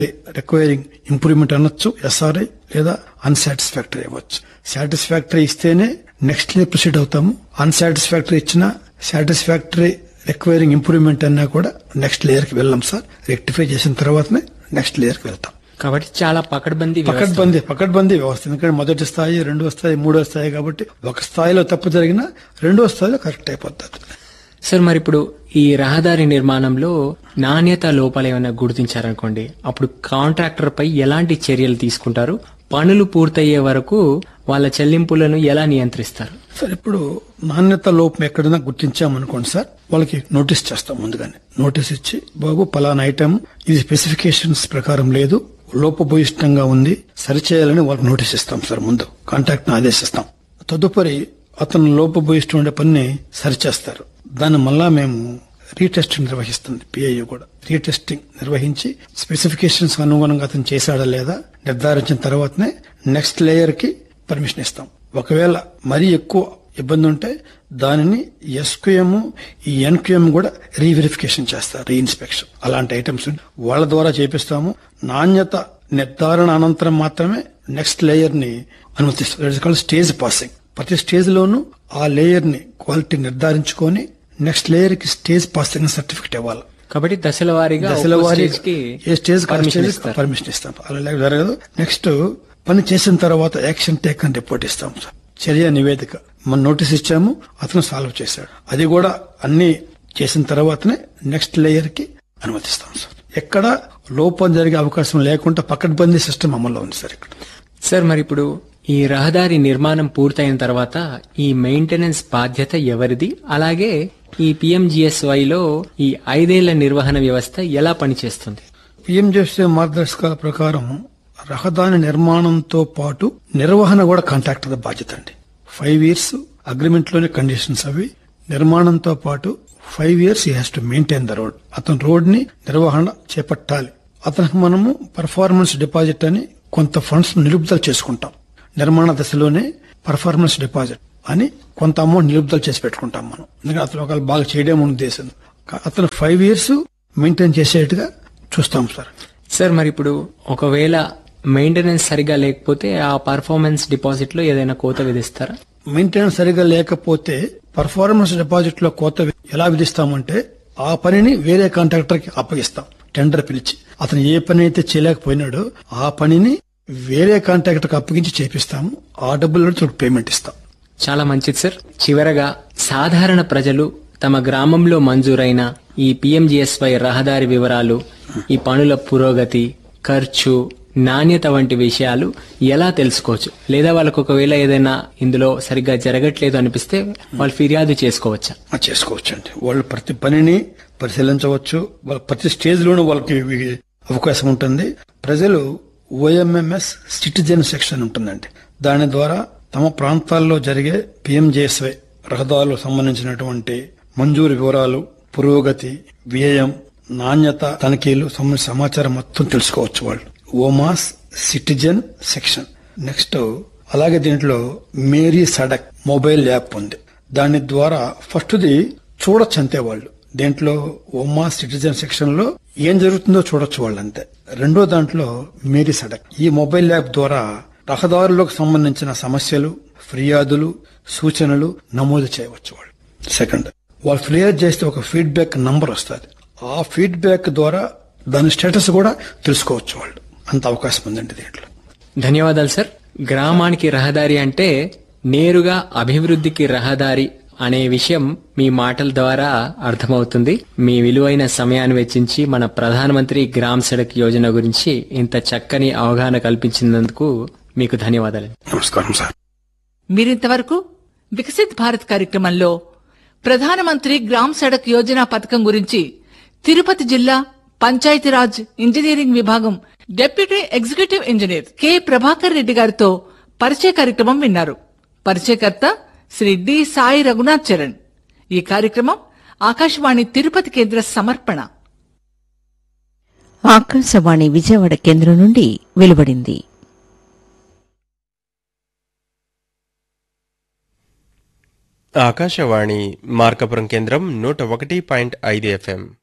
Requiring improvement అనొచ్చు SRI లేదా unsatisfactory అవ్వచ్చు సాటిస్ఫాక్టరీ ఇస్తేనే నెక్స్ట్ ఇయర్ ప్రొసీడ్ అవుతాము అన్సాటిస్ఫాక్టరీ ఇచ్చిన సాటిస్ఫాక్టరీ రిక్వైరింగ్ ఇంప్రూవ్మెంట్ అన్నా కూడా నెక్స్ట్ లేయర్ కి వెళ్ళాం సార్ రెక్టిఫై చేసిన తర్వాతనే నెక్స్ట్ లేయర్ కి వెళ్తాం కాబట్టి చాలా పకడ్బందీ వ్యవస్థ. పకడ్బందీ పకడ్బందీ వ్యవస్థ ఎందుకంటే మొదటి స్థాయి రెండో స్థాయి మూడో స్థాయి కాబట్టి ఒక స్థాయిలో తప్పు జరిగినా రెండో స్థాయిలో కరెక్ట్ అయిపోతుంది సార్ మరి ఇప్పుడు ఈ రహదారి నిర్మాణంలో నాణ్యత లోపాలు ఏమైనా గుర్తించారనుకోండి అప్పుడు కాంట్రాక్టర్ పై ఎలాంటి చర్యలు తీసుకుంటారు పనులు పూర్తయ్యే వరకు వాళ్ళ చెల్లింపులను ఎలా నియంత్రిస్తారు సార్ ఇప్పుడు నాణ్యత లోపం ఎక్కడైనా గుర్తించామనుకోండి సార్ వాళ్ళకి నోటీస్ చేస్తాం ముందుగానే నోటీస్ ఇచ్చి బాబు పలానా ఐటమ్ ఇది స్పెసిఫికేషన్స్ ప్రకారం లేదు లోపభూయిష్టంగా ఉంది సరిచేయాలని వాళ్ళకి నోటీస్ ఇస్తాం సార్ ముందు కాంటాక్ట్ ను ఆదేశిస్తాం తదుపరి అతను లోపభూయిష్టం ఉండే పనిని సరిచేస్తారు దాన్ని మళ్ళా మేము రీటెస్టింగ్ నిర్వహిస్తుంది పిఐఓ కూడా రీటెస్టింగ్ నిర్వహించి స్పెసిఫికేషన్స్ అనుగుణంగా అతను చేశాడా లేదా నిర్ధారించిన తర్వాతనే నెక్స్ట్ లేయర్ కి పర్మిషన్ ఇస్తాం ఒకవేళ మరీ ఎక్కువ ఇబ్బంది ఉంటే దానిని ఎస్క్యూఎం ఈ ఎన్క్యూఎం కూడా రీవెరిఫికేషన్ చేస్తారు రీఇన్స్పెక్షన్ అలాంటి ఐటమ్స్ వాళ్ళ ద్వారా చేపిస్తాము నాణ్యత నిర్ధారణ అనంతరం మాత్రమే నెక్స్ట్ లేయర్ ని అనుమతిస్తారు స్టేజ్ పాసింగ్ ప్రతి స్టేజ్ లోనూ ఆ లేయర్ ని క్వాలిటీ నిర్ధారించుకొని నెక్స్ట్ లేయర్ కి స్టేజ్ పాసింగ్ సర్టిఫికేట్ ఇవ్వాలి కాబట్టి దశల వారీగా దశల ఒక్కో వారి స్టేజ్కి ఏ స్టేజ్ పర్మిషన్ ఇస్తారు. పర్మిషన్ ఇస్తాం అలా లేక జరగదు నెక్స్ట్ పని చేసిన తర్వాత యాక్షన్ టేక్ అని రిపోర్ట్ ఇస్తాం సార్ చర్య నివేదిక మనం నోటీస్ ఇచ్చాము అతను సాల్వ్ చేశాడు అది కూడా అన్ని చేసిన తర్వాతనే నెక్స్ట్ లేయర్ కి అనుమతిస్తాం సార్ ఎక్కడ లోపం జరిగే అవకాశం లేకుండా పకడ్బందీ సిస్టమ్ అమల్లో ఉంది సార్ ఇక్కడ సార్ మరి ఇప్పుడు ఈ రహదారి నిర్మాణం పూర్తయిన తర్వాత ఈ మెయింటెనెన్స్ బాధ్యత ఎవరిది అలాగే ఈ PMGSY లో ఈ ఐదేళ్ల నిర్వహణ వ్యవస్థ ఎలా పనిచేస్తుంది పిఎంజెస్ఏ మార్గదర్శకాల ప్రకారం రహదారి నిర్మాణంతో పాటు నిర్వహణ కూడా కాంట్రాక్టర్ బాధ్యత అండి ఫైవ్ ఇయర్స్ అగ్రిమెంట్ లోని కండిషన్స్ అవి నిర్మాణంతో పాటు ఫైవ్ ఇయర్స్ ఈ has to maintain the road అతను రోడ్ ని నిర్వహణ చేపట్టాలి అతనికి మనము పర్ఫార్మెన్స్ డిపాజిట్ అని కొంత ఫండ్స్ నిలుపుదల చేసుకుంటాం నిర్మాణ దశలోనే పర్ఫార్మెన్స్ డిపాజిట్ అని కొంత అమౌంట్ నిలుపుదల చేసి పెట్టుకుంటాం మనం ఎందుకంటే అతను ఒకవేళ బాగా చేయడం మన ఉద్దేశం కా- అతను ఫైవ్ ఇయర్స్ మెయింటైన్ చేసేట్టుగా చూస్తాం సార్ సార్ మరి ఇప్పుడు ఒకవేళ మెయింటెనెన్స్ సరిగా లేకపోతే ఆ పర్ఫార్మెన్స్ డిపాజిట్ లో ఏదైనా కోత విధిస్తారా మెయింటెనెన్స్ సరిగా లేకపోతే పర్ఫార్మెన్స్ డిపాజిట్ లో కోత ఎలా విధిస్తామంటే ఆ పనిని వేరే కాంట్రాక్టర్ కి అప్పగిస్తాం టెండర్ పిలిచి అతను ఏ పని అయితే చేయలేకపోయినాడో ఆ పనిని వేరే కాంట్రాక్టర్ కి అప్పగించి చేపిస్తాము ఆ డబ్బుల్లో పేమెంట్ ఇస్తాం చాలా మంచిది సార్ చివరగా సాధారణ ప్రజలు తమ గ్రామంలో మంజూరైన ఈ పిఎంజిఎస్వై రహదారి వివరాలు ఈ పనుల పురోగతి ఖర్చు నాణ్యత వంటి విషయాలు ఎలా తెలుసుకోవచ్చు లేదా వాళ్ళకు ఒకవేళ ఏదైనా ఇందులో సరిగ్గా జరగట్లేదు అనిపిస్తే వాళ్ళు ఫిర్యాదు చేసుకోవచ్చా ఆ చేసుకోవచ్చు అండి వాళ్ళు ప్రతి పనిని పరిశీలించవచ్చు వాళ్ళ ప్రతి స్టేజ్ లోనూ వాళ్ళకి ఇవి అవకాశం ఉంటుంది ప్రజలు ఓఎంఎంఎస్ సిటిజన్ సెక్షన్ ఉంటుందండి దాని ద్వారా తమ ప్రాంతాల్లో జరిగే పిఎంజేఎస్వై రహదారులకు సంబంధించినటువంటి మంజూరు వివరాలు పురోగతి వ్యయం నాణ్యత తనిఖీలు సంబంధించిన సమాచారం మొత్తం తెలుసుకోవచ్చు వాళ్ళు ఓమాస్ సిటిజన్ సెక్షన్ నెక్స్ట్ అలాగే దీంట్లో మేరీ సడక్ మొబైల్ యాప్ ఉంది దాని ద్వారా ఫస్ట్ది చూడొచ్చు అంతే వాళ్ళు దీంట్లో ఒమ్మా సిటిజన్ సెక్షన్ లో ఏం జరుగుతుందో చూడొచ్చు వాళ్ళు అంతే రెండో దాంట్లో మేరీ సడక్ ఈ మొబైల్ యాప్ ద్వారా రహదారులకు సంబంధించిన సమస్యలు ఫిర్యాదులు సూచనలు నమోదు చేయవచ్చు వాళ్ళు సెకండ్ వాళ్ళు ఫిర్యాదు చేస్తే ఒక ఫీడ్బ్యాక్ నంబర్ వస్తుంది ఆ ఫీడ్బ్యాక్ ద్వారా దాని స్టేటస్ కూడా తెలుసుకోవచ్చు వాళ్ళు అంత అవకాశం ఉందండి దీంట్లో ధన్యవాదాలు సార్ గ్రామానికి రహదారి అంటే నేరుగా అభివృద్ధికి రహదారి అనే విషయం మీ మాటల ద్వారా అర్థమవుతుంది మీ విలువైన సమయాన్ని వెచ్చించి మన ప్రధానమంత్రి గ్రామ్ సడక్ యోజన గురించి ఇంత చక్కని అవగాహన కల్పించినందుకు మీకు ధన్యవాదాలు నమస్కారం సార్ మీరింతవరకు వికసిత్ భారత్ కార్యక్రమంలో ప్రధానమంత్రి గ్రామ్ సడక్ యోజన పథకం గురించి తిరుపతి జిల్లా పంచాయతీరాజ్ ఇంజనీరింగ్ విభాగం deputy executive engineer K Prabhakar Reddy గారితో పరిచయ కార్యక్రమం విన్నారు పరిచయకర్త శ్రీ డి సాయి రఘునాథ్ చరణ్ ఈ కార్యక్రమం ఆకాశవాణి తిరుపతి కేంద్ర సమర్పణ ఆకాశవాణి విజయవాడ కేంద్రం నుండి వెలువడింది ఆకాశవాణి మార్కపురం కేంద్రం నూట ఒకటి పాయింట్ ఐదు ఎఫ్ఎం